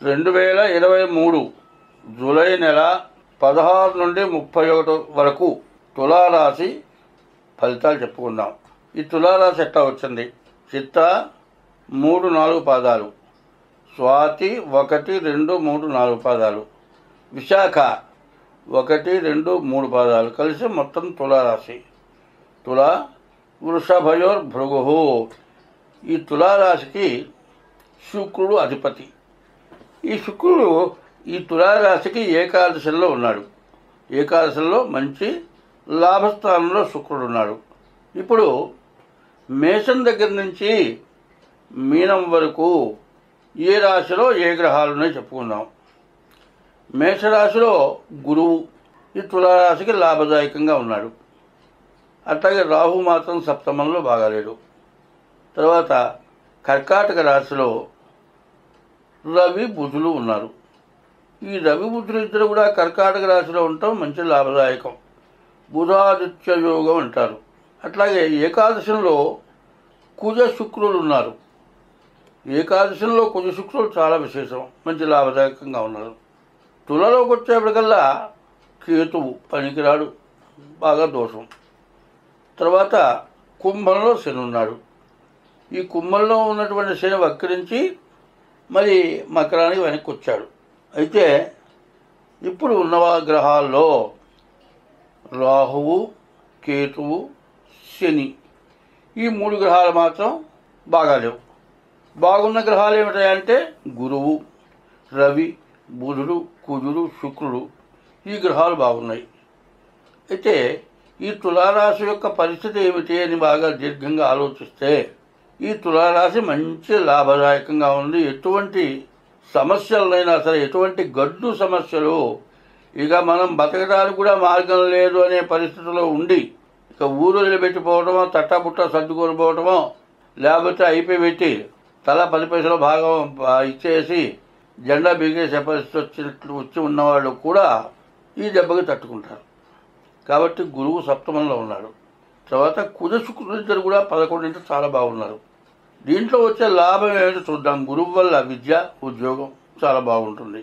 రెండు వేల ఇరవై మూడు జూలై నెల పదహారు నుండి ముప్పై ఒకటి వరకు తులారాశి ఫలితాలు చెప్పుకుందాం ఈ తులారాశి ఎట్లా వచ్చింది చిత్త మూడు నాలుగు పాదాలు స్వాతి ఒకటి రెండు మూడు నాలుగు పాదాలు విశాఖ ఒకటి రెండు మూడు పాదాలు కలిసి మొత్తం తులారాశి తుల వృషభయోర్ భృగు ఈ తులారాశికి శుక్రుడు అధిపతి ఈ శుక్రుడు ఈ తులారాశికి ఏకాదశిలో ఉన్నాడు ఏకాదశిలో మంచి లాభస్థానంలో శుక్రుడు ఉన్నాడు ఇప్పుడు మేషం దగ్గర నుంచి మీనం వరకు ఏ రాశిలో ఏ గ్రహాలు ఉన్నాయో చెప్పుకుందాం మేషరాశిలో గురువు ఈ తులారాశికి లాభదాయకంగా ఉన్నాడు అట్లాగే రాహు మాత్రం సప్తమంలో బాగాలేడు తర్వాత కర్కాటక రాశిలో రవి బుధులు ఉన్నారు ఈ రవి బుధులు ఇద్దరు కూడా కర్కాటక రాశిలో ఉండటం మంచి లాభదాయకం బుధాదిత్య యోగం అంటారు అట్లాగే ఏకాదశంలో కుజ శుక్రులు ఉన్నారు ఏకాదశంలో కుజ శుక్రులు చాలా విశేషం మంచి లాభదాయకంగా ఉన్నారు తులలోకి వచ్చేప్పటికల్లా కేతువు పనికిరాడు బాగా దోషం తర్వాత కుంభంలో శని ఉన్నాడు ఈ కుంభంలో ఉన్నటువంటి శని వక్రించి మరి మకరానికి వెనక్కి వచ్చాడు అయితే ఇప్పుడు ఉన్న గ్రహాల్లో రాహువు కేతువు శని ఈ మూడు గ్రహాలు మాత్రం బాగాలేవు బాగున్న గ్రహాలు ఏమిటాయంటే గురువు రవి బుధుడు కుజుడు శుక్రుడు ఈ గ్రహాలు బాగున్నాయి అయితే ఈ తులారాశి యొక్క పరిస్థితి ఏమిటి అని బాగా దీర్ఘంగా ఆలోచిస్తే ఈ తులారాశి మంచి లాభదాయకంగా ఉంది ఎటువంటి సమస్యలైనా సరే ఎటువంటి గడ్డు సమస్యలు ఇక మనం బతకడానికి కూడా మార్గం లేదు అనే పరిస్థితిలో ఉండి ఇక ఊరు వదిలిపెట్టిపోవటమో తట్టబుట్ట సర్దుకొని పోవటమో లేకపోతే అయిపోయి పెట్టి తల పది పైసల భాగం ఆ, ఇచ్చేసి జెండా బిగేసే పరిస్థితి వచ్చినట్లు వచ్చి ఉన్నవాళ్ళు కూడా ఈ దెబ్బకి తట్టుకుంటారు కాబట్టి గురువు సప్తమంలో ఉన్నాడు తర్వాత కుజ శుక్రుడు ఇద్దరు కూడా పదకొండింటి చాలా బాగున్నారు దీంట్లో వచ్చే లాభం ఏమిటో చూద్దాం గురువు వల్ల విద్య ఉద్యోగం చాలా బాగుంటుంది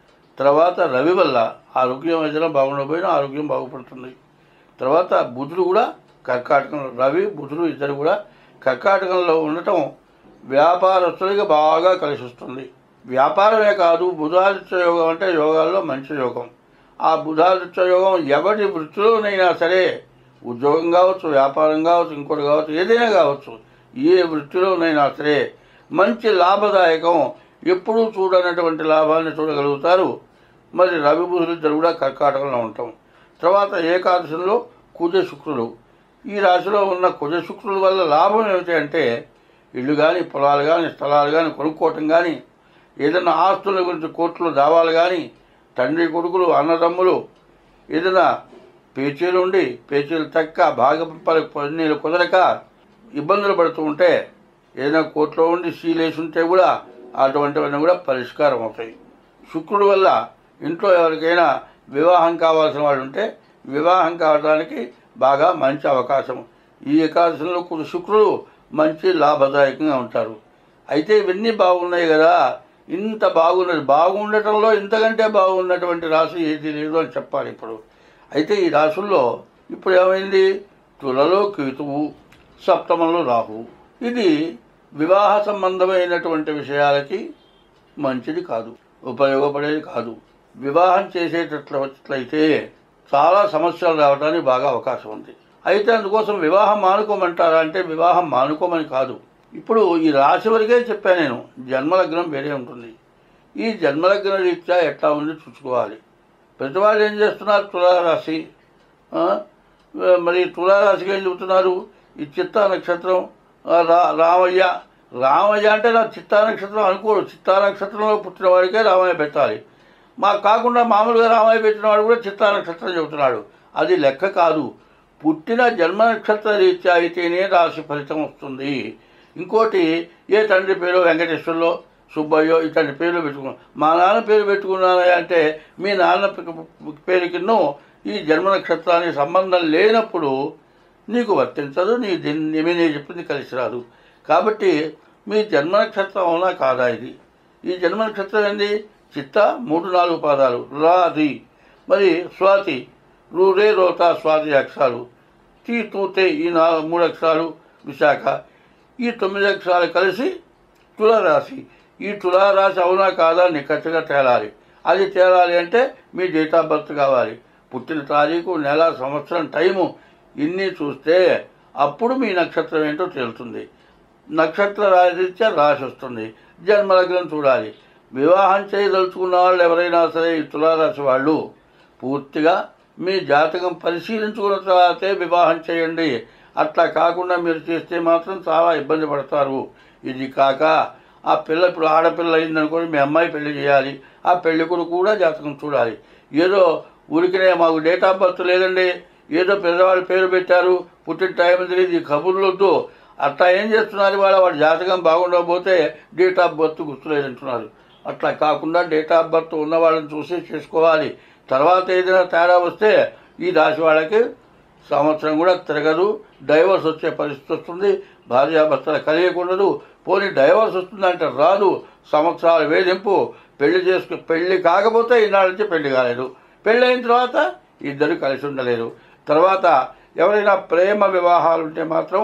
తర్వాత రవి వల్ల ఆరోగ్యం ఏదైనా బాగుండకపోయినా ఆరోగ్యం బాగుపడుతుంది తర్వాత బుధుడు కూడా కర్కాటకం రవి బుధుడు ఇద్దరు కూడా కర్కాటకంలో ఉండటం వ్యాపారస్తులకి బాగా కలిసి వస్తుంది వ్యాపారమే కాదు బుధాదిత్య యోగం అంటే యోగాల్లో మంచి యోగం ఆ బుధాదిత్య యోగం ఎవరి వృత్తిలోనైనా సరే ఉద్యోగం కావచ్చు వ్యాపారం కావచ్చు ఇంకోటి కావచ్చు ఏదైనా కావచ్చు ఏ వృత్తిలోనైనా సరే మంచి లాభదాయకం ఎప్పుడూ చూడనటువంటి లాభాన్ని చూడగలుగుతారు మరి రవి బుధులు ఇద్దరు కూడా కర్కాటకంలో ఉంటాం తర్వాత ఏకాదశంలో కుజ శుక్రుడు ఈ రాశిలో ఉన్న కుజ శుక్రుల వల్ల లాభం ఏమిటి అంటే ఇల్లు కానీ పొలాలు కానీ స్థలాలు కానీ కొనుక్కోవటం కానీ ఏదైనా ఆస్తుల గురించి కోర్టులో దావాలు కానీ తండ్రి కొడుకులు అన్నదమ్ములు ఏదైనా పేచీలు ఉండి పేచీలు తక్క భాగపల పన్నీలు కుదరక ఇబ్బందులు పడుతూ ఉంటే ఏదైనా కోర్టులో ఉండి సీలేసి ఉంటే కూడా అటువంటివన్నీ కూడా పరిష్కారం అవుతాయి శుక్రుడు వల్ల ఇంట్లో ఎవరికైనా వివాహం కావాల్సిన వాళ్ళు ఉంటే వివాహం కావడానికి బాగా మంచి అవకాశం ఈ ఏకాదశంలో కొన్ని శుక్రుడు మంచి లాభదాయకంగా ఉంటారు అయితే ఇవన్నీ బాగున్నాయి కదా ఇంత బాగున్నది బాగుండటంలో ఇంతకంటే బాగున్నటువంటి రాశి ఏది లేదు అని చెప్పాలి ఇప్పుడు అయితే ఈ రాశుల్లో ఇప్పుడు ఏమైంది తులలో కేతువు సప్తమంలో రాహు ఇది వివాహ సంబంధమైనటువంటి విషయాలకి మంచిది కాదు ఉపయోగపడేది కాదు వివాహం చేసేటట్లయితే చాలా సమస్యలు రావడానికి బాగా అవకాశం ఉంది అయితే అందుకోసం వివాహం మానుకోమంటారా అంటే వివాహం మానుకోమని కాదు ఇప్పుడు ఈ రాశి వరకే చెప్పాను నేను జన్మలగ్నం వేరే ఉంటుంది ఈ జన్మలగ్న రీత్యా ఎట్లా ఉంది చూసుకోవాలి ప్రతి వాళ్ళు ఏం చేస్తున్నారు తులారాశి ఆ, మరి తులారాశికి ఏం చెబుతున్నారు ఈ చిత్తా నక్షత్రం ఆ, రా రామయ్య రామయ్య అంటే నా చిత్తా నక్షత్రం అనుకోడు చిత్తా నక్షత్రంలో పుట్టిన వాడికే రామయ్య పెట్టాలి మాకు కాకుండా మామూలుగా రామయ్య పెట్టిన వాడు కూడా చిత్తా నక్షత్రం చెబుతున్నాడు అది లెక్క కాదు పుట్టిన జన్మ నక్షత్ర రీత్యా అయితేనే రాశి ఫలితం వస్తుంది ఇంకోటి ఏ తండ్రి పేరు వెంకటేశ్వర్లో సుబ్బయ్యో ఇతని పేర్లు పెట్టుకున్నాను మా నాన్న పేరు పెట్టుకున్నాను అంటే మీ నాన్న పే- పేరు కింద ఈ జన్మ నక్షత్రానికి సంబంధం లేనప్పుడు నీకు వర్తించదు నీ దీన్ని నేను చెప్పింది కలిసి రాదు కాబట్టి మీ జన్మ నక్షత్రం అవునా కాదా ఇది ఈ జన్మ నక్షత్రం ఏంది చిత్త మూడు నాలుగు పాదాలు రాది మరి స్వాతి రూరే రోత స్వాతి అక్షరాలు తీ తూతే ఈ నా మూడు అక్షరాలు విశాఖ ఈ తొమ్మిది అక్షరాలు కలిసి తులారాశి ఈ తులారాశి అవునా కాదా నిక్కచ్చిగా తేలాలి అది తేలాలి అంటే మీ డేట్ ఆఫ్ బర్త్ కావాలి పుట్టిన తారీఖు నెల సంవత్సరం టైము ఇన్ని చూస్తే అప్పుడు మీ నక్షత్రం ఏంటో తేలుతుంది నక్షత్ర రాశిత్యా రాశి వస్తుంది జన్మలగ్నం చూడాలి వివాహం చేయదలుచుకున్న వాళ్ళు ఎవరైనా సరే ఈ తులారాశి వాళ్ళు పూర్తిగా మీ జాతకం పరిశీలించుకున్న తర్వాతే వివాహం చేయండి అట్లా కాకుండా మీరు చేస్తే మాత్రం చాలా ఇబ్బంది పడతారు ఇది కాక ఆ పిల్ల ఇప్పుడు ఆడపిల్ల అయిందనుకోండి మీ అమ్మాయి పెళ్లి చేయాలి ఆ పెళ్లి కొడుకు కూడా జాతకం చూడాలి ఏదో ఊరికినే మాకు డేట్ ఆఫ్ బర్త్ లేదండి ఏదో పెద్దవాళ్ళు పేరు పెట్టారు పుట్టిన టైం తెలియదు ఈ కబుర్లు వద్దు అట్లా ఏం చేస్తున్నారు వాళ్ళ వాడి జాతకం బాగుండకపోతే డేట్ ఆఫ్ బర్త్ గుర్తులేదంటున్నారు అట్లా కాకుండా డేట్ ఆఫ్ బర్త్ ఉన్న వాళ్ళని చూసి చేసుకోవాలి తర్వాత ఏదైనా తేడా వస్తే ఈ రాశి వాళ్ళకి సంవత్సరం కూడా తిరగదు డైవర్స్ వచ్చే పరిస్థితి వస్తుంది భార్యాభర్తల కలియకుండదు పోనీ డైవర్స్ వస్తుందంటే రాదు సంవత్సరాల వేధింపు పెళ్లి చేసుకు పెళ్లి కాకపోతే ఈనాడు నుంచి పెళ్లి కాలేదు పెళ్ళి అయిన తర్వాత ఇద్దరు కలిసి ఉండలేరు తర్వాత ఎవరైనా ప్రేమ వివాహాలు ఉంటే మాత్రం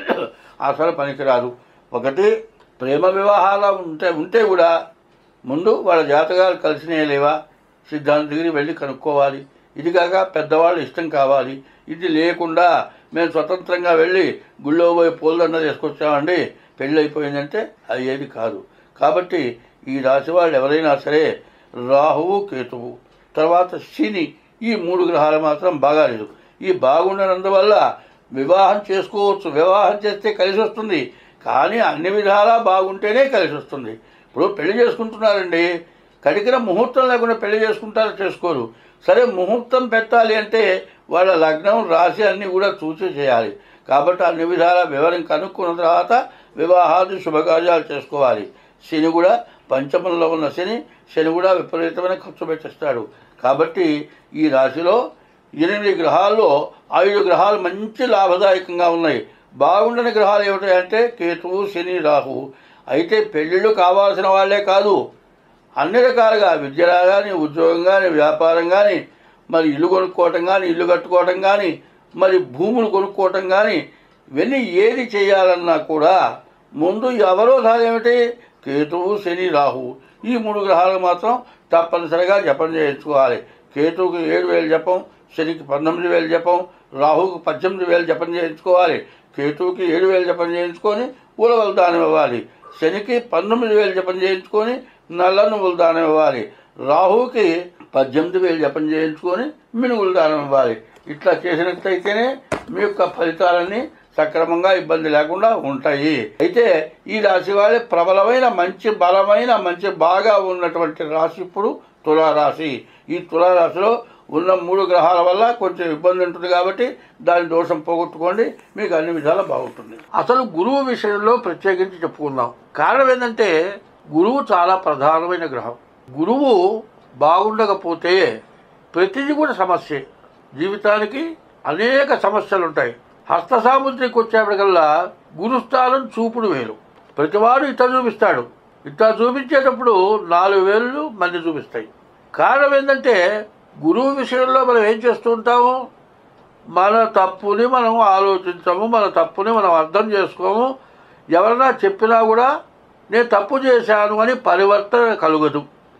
అసలు పనికిరాదు ఒకటి ప్రేమ వివాహాలు ఉంటే ఉంటే కూడా ముందు వాళ్ళ జాతకాలు కలిసినాయా లేవా సిద్ధాంత దగ్గర వెళ్ళి కనుక్కోవాలి ఇది కాక పెద్దవాళ్ళు ఇష్టం కావాలి ఇది లేకుండా మేము స్వతంత్రంగా వెళ్ళి గుళ్ళో పోయి పూలదండ తీసుకొచ్చామండి పెళ్ళి అయిపోయిందంటే అది ఏది కాదు కాబట్టి ఈ రాశి వాళ్ళు ఎవరైనా సరే రాహువు కేతువు తర్వాత శని ఈ మూడు గ్రహాలు మాత్రం బాగాలేదు ఈ బాగుండనందువల్ల వివాహం చేసుకోవచ్చు వివాహం చేస్తే కలిసి వస్తుంది కానీ అన్ని విధాలా బాగుంటేనే కలిసి వస్తుంది ఇప్పుడు పెళ్లి చేసుకుంటున్నారండి కడికిన ముహూర్తం లేకుండా పెళ్లి చేసుకుంటారో చేసుకోరు సరే ముహూర్తం పెట్టాలి అంటే వాళ్ళ లగ్నం రాశి అన్నీ కూడా చూసి చేయాలి కాబట్టి అన్ని విధాల వివరం కనుక్కున్న తర్వాత వివాహాది శుభకార్యాలు చేసుకోవాలి శని కూడా పంచమంలో ఉన్న శని శని కూడా విపరీతమైన ఖర్చు పెట్టేస్తాడు కాబట్టి ఈ రాశిలో ఎనిమిది గ్రహాల్లో ఐదు గ్రహాలు మంచి లాభదాయకంగా ఉన్నాయి బాగుండని గ్రహాలు ఏమిటాయంటే కేతువు శని రాహు అయితే పెళ్ళిళ్ళు కావాల్సిన వాళ్ళే కాదు అన్ని రకాలుగా విద్య కానీ ఉద్యోగం కానీ వ్యాపారం కానీ మరి ఇల్లు కొనుక్కోవటం కానీ ఇల్లు కట్టుకోవటం కానీ మరి భూములు కొనుక్కోవటం కానీ ఇవన్నీ ఏది చేయాలన్నా కూడా ముందు ఎవరో ఏమిటి కేతువు శని రాహు ఈ మూడు గ్రహాలు మాత్రం తప్పనిసరిగా జపం చేయించుకోవాలి కేతువుకి ఏడు వేలు జపం శనికి పంతొమ్మిది వేలు జపం రాహుకి పద్దెనిమిది వేలు జపం చేయించుకోవాలి కేతువుకి ఏడు వేలు జపం చేయించుకొని ఉలవలు దానం ఇవ్వాలి శనికి పంతొమ్మిది వేలు జపం చేయించుకొని నల్ల నువ్వులు దానం ఇవ్వాలి రాహుకి పద్దెనిమిది వేలు జపం చేయించుకొని మినుగులు దానం ఇవ్వాలి ఇట్లా చేసినట్లయితేనే మీ యొక్క ఫలితాలన్నీ సక్రమంగా ఇబ్బంది లేకుండా ఉంటాయి అయితే ఈ రాశి వాళ్ళ ప్రబలమైన మంచి బలమైన మంచి బాగా ఉన్నటువంటి రాశి ఇప్పుడు తులారాశి ఈ తులారాశిలో ఉన్న మూడు గ్రహాల వల్ల కొంచెం ఇబ్బంది ఉంటుంది కాబట్టి దాని దోషం పోగొట్టుకోండి మీకు అన్ని విధాలా బాగుంటుంది అసలు గురువు విషయంలో ప్రత్యేకించి చెప్పుకుందాం కారణం ఏంటంటే గురువు చాలా ప్రధానమైన గ్రహం గురువు బాగుండకపోతే ప్రతిదీ కూడా సమస్యే జీవితానికి అనేక సమస్యలు ఉంటాయి హస్త సాముద్రికి వచ్చేప్పటికల్లా గురుస్థానం చూపుడు వేలు ప్రతివాడు ఇట్లా చూపిస్తాడు ఇట్లా చూపించేటప్పుడు నాలుగు వేలు మంది చూపిస్తాయి కారణం ఏంటంటే గురువు విషయంలో మనం ఏం చేస్తూ ఉంటాము మన తప్పుని మనం ఆలోచించము మన తప్పుని మనం అర్థం చేసుకోము ఎవరైనా చెప్పినా కూడా నేను తప్పు చేశాను అని పరివర్తన కలుగదు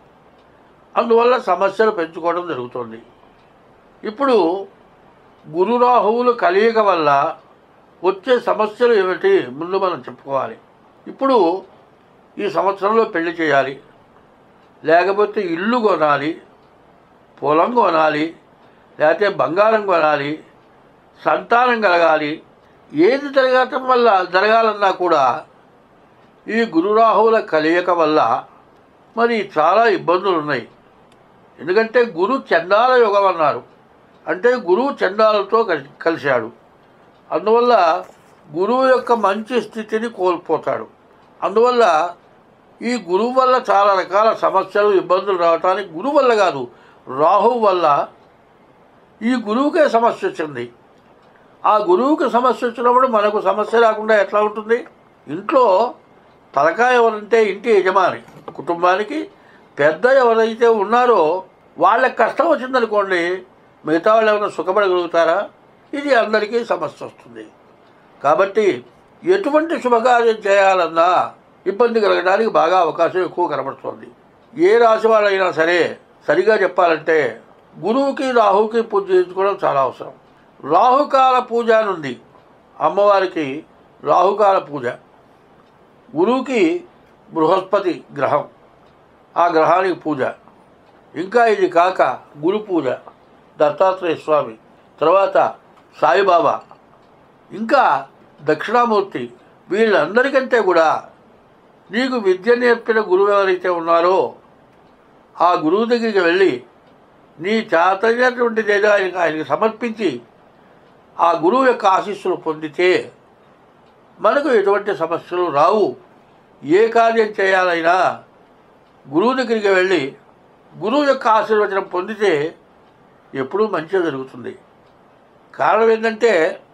అందువల్ల సమస్యలు పెంచుకోవడం జరుగుతుంది ఇప్పుడు గురు రాహువులు కలియక వల్ల వచ్చే సమస్యలు ఏమిటి ముందు మనం చెప్పుకోవాలి ఇప్పుడు ఈ సంవత్సరంలో పెళ్లి చేయాలి లేకపోతే ఇల్లు కొనాలి పొలం కొనాలి లేకపోతే బంగారం కొనాలి సంతానం కలగాలి ఏది జరగటం వల్ల జరగాలన్నా కూడా ఈ గురురాహువుల కలియక వల్ల మరి చాలా ఇబ్బందులు ఉన్నాయి ఎందుకంటే గురు చండాల యుగం అన్నారు అంటే గురువు చండాలతో కలి కలిశాడు అందువల్ల గురువు యొక్క మంచి స్థితిని కోల్పోతాడు అందువల్ల ఈ గురువు వల్ల చాలా రకాల సమస్యలు ఇబ్బందులు రావటానికి గురువు వల్ల కాదు రాహు వల్ల ఈ గురువుకే సమస్య వచ్చింది ఆ గురువుకి సమస్య వచ్చినప్పుడు మనకు సమస్య రాకుండా ఎట్లా ఉంటుంది ఇంట్లో తలకాయ ఎవరంటే ఇంటి యజమాని కుటుంబానికి పెద్ద ఎవరైతే ఉన్నారో వాళ్ళకి కష్టం వచ్చిందనుకోండి మిగతా వాళ్ళు ఏమైనా సుఖపడగలుగుతారా ఇది అందరికీ సమస్య వస్తుంది కాబట్టి ఎటువంటి శుభకార్యం చేయాలన్నా ఇబ్బంది కలగడానికి బాగా అవకాశం ఎక్కువ కనబడుతుంది ఏ రాశి వాళ్ళైనా సరే సరిగా చెప్పాలంటే గురువుకి రాహుకి పూజ చేయించుకోవడం చాలా అవసరం రాహుకాల పూజ అని ఉంది అమ్మవారికి రాహుకాల పూజ గురువుకి బృహస్పతి గ్రహం ఆ గ్రహానికి పూజ ఇంకా ఇది కాక గురు పూజ దత్తాత్రేయ స్వామి తర్వాత సాయిబాబా ఇంకా దక్షిణామూర్తి వీళ్ళందరికంటే కూడా నీకు విద్య నేర్పిన గురువు ఎవరైతే ఉన్నారో ఆ గురువు దగ్గరికి వెళ్ళి నీ చేతైనటువంటిది ఏదో ఆయనకి ఆయనకి సమర్పించి ఆ గురువు యొక్క ఆశీస్సులు పొందితే మనకు ఎటువంటి సమస్యలు రావు ఏ కార్యం చేయాలైనా గురువు దగ్గరికి వెళ్ళి గురువు యొక్క ఆశీర్వచనం పొందితే ఎప్పుడూ మంచిగా జరుగుతుంది కారణం ఏంటంటే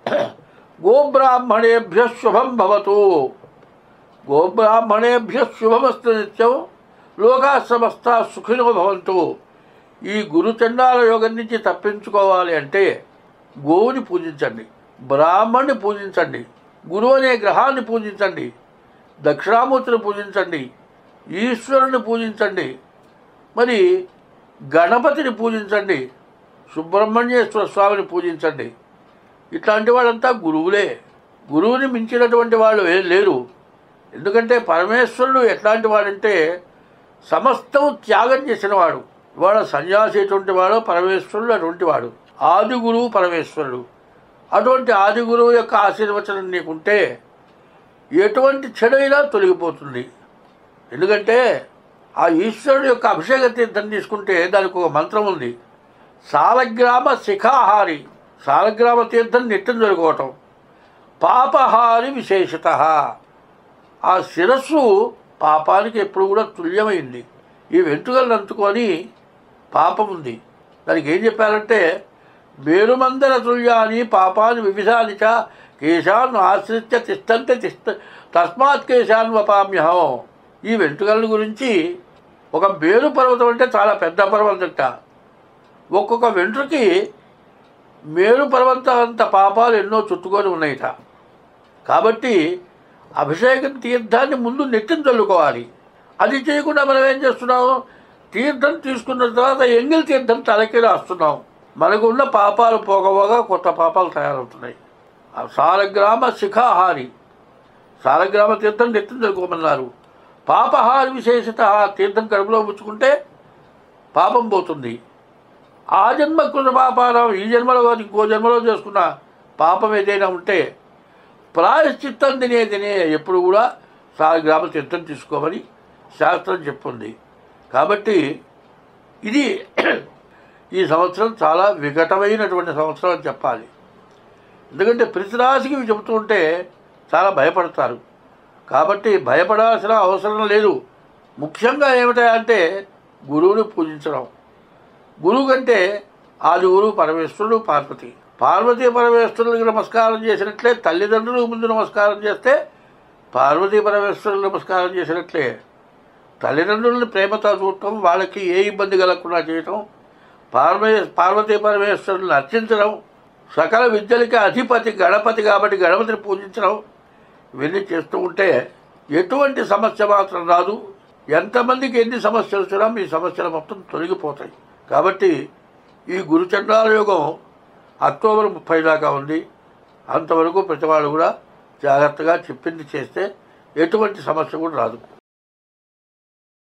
గోబ్రాహ్మణేభ్య శుభం భవతు గోబ్రాహ్మణేభ్య శుభమస్తు నిత్యం లోకా సమస్త సుఖినో భవంతు ఈ గురుచండాల యోగం నుంచి తప్పించుకోవాలి అంటే గోవుని పూజించండి బ్రాహ్మణ్ణి పూజించండి గురువు అనే గ్రహాన్ని పూజించండి దక్షిణామూర్తిని పూజించండి ఈశ్వరుని పూజించండి మరి గణపతిని పూజించండి సుబ్రహ్మణ్యేశ్వర స్వామిని పూజించండి ఇట్లాంటి వాళ్ళంతా గురువులే గురువుని మించినటువంటి వాళ్ళు ఏ- లేరు ఎందుకంటే పరమేశ్వరుడు ఎట్లాంటి వాడంటే సమస్తం త్యాగం చేసినవాడు ఇవాళ సన్యాసి ఎటువంటి వాడు పరమేశ్వరుడు అటువంటి వాడు ఆది గురువు పరమేశ్వరుడు అటువంటి ఆది గురువు యొక్క ఆశీర్వచనం నీకుంటే ఎటువంటి చెడైనా తొలగిపోతుంది ఎందుకంటే ఆ ఈశ్వరుడు యొక్క అభిషేక తీర్థం తీసుకుంటే దానికి ఒక మంత్రం ఉంది సాలగ్రామ శిఖాహారి సాలగ్రామ తీర్థం నిత్యం దొరుకోవటం పాపహారి విశేషత ఆ శిరస్సు పాపానికి ఎప్పుడు కూడా తుల్యమైంది ఈ వెంట్రుకలను అంటుకొని పాపం ఉంది దానికి ఏం చెప్పారంటే మేరుమందర తుల్యాని పాపాన్ని వివిధాని చ కేశాన్ని ఆశ్రిత్య తిష్టంతే తిష్ట తస్మాత్ కేశాన్ వపామ్యహం ఈ వెంట్రుకల గురించి ఒక మేరు పర్వతం అంటే చాలా పెద్ద పర్వతంట ఒక్కొక్క వెంట్రుకి మేరు పర్వతం అంత పాపాలు ఎన్నో చుట్టుకొని ఉన్నాయిట కాబట్టి అభిషేకం తీర్థాన్ని ముందు నెట్టిన చల్లుకోవాలి అది చేయకుండా మనం ఏం చేస్తున్నాం తీర్థం తీసుకున్న తర్వాత ఎంగిల్ తీర్థం తలకి రాస్తున్నాం మనకు ఉన్న పాపాలు పోగపోగా కొత్త పాపాలు తయారవుతున్నాయి ఆ సాలగ్రామ శిఖాహారి సాలగ్రామ తీర్థం నెత్తిన చల్లుకోమన్నారు పాపహారి విశేషత ఆ తీర్థం కడుపులో ముచ్చుకుంటే పాపం పోతుంది ఆ జన్మ కృత పాపాలం ఈ జన్మలో కాదు ఇంకో జన్మలో చేసుకున్న పాపం ఏదైనా ఉంటే ప్రాయశ్చిత్తం తినే తినే ఎప్పుడు కూడా సాలగ్రామ తీర్థం తీసుకోమని శాస్త్రం చెప్పింది కాబట్టి ఇది ఈ సంవత్సరం చాలా వికటమైనటువంటి సంవత్సరం అని చెప్పాలి ఎందుకంటే ప్రతి రాశికి ఇవి చెబుతూ ఉంటే చాలా భయపడతారు కాబట్టి భయపడాల్సిన అవసరం లేదు ముఖ్యంగా ఏమిటంటే గురువుని పూజించడం గురువు కంటే ఆది గురువు పరమేశ్వరుడు పార్వతి పార్వతీ పరమేశ్వరులకు నమస్కారం చేసినట్లే తల్లిదండ్రులకు ముందు నమస్కారం చేస్తే పార్వతీ పరమేశ్వరులకు నమస్కారం చేసినట్లే తల్లిదండ్రులను ప్రేమతో చూడటం వాళ్ళకి ఏ ఇబ్బంది కలగకుండా చేయటం పార్వే పార్వతీ పరమేశ్వరులను అర్చించడం సకల విద్యలకి అధిపతి గణపతి కాబట్టి గణపతిని పూజించడం ఇవన్నీ చేస్తూ ఉంటే ఎటువంటి సమస్య మాత్రం రాదు ఎంతమందికి ఎన్ని సమస్యలు వచ్చినా మీ సమస్యలు మొత్తం తొలగిపోతాయి కాబట్టి ఈ గురుచండాల యోగం అక్టోబర్ ముప్పై దాకా ఉంది అంతవరకు ప్రతి వాళ్ళు కూడా జాగ్రత్తగా చెప్పింది చేస్తే ఎటువంటి సమస్య కూడా రాదు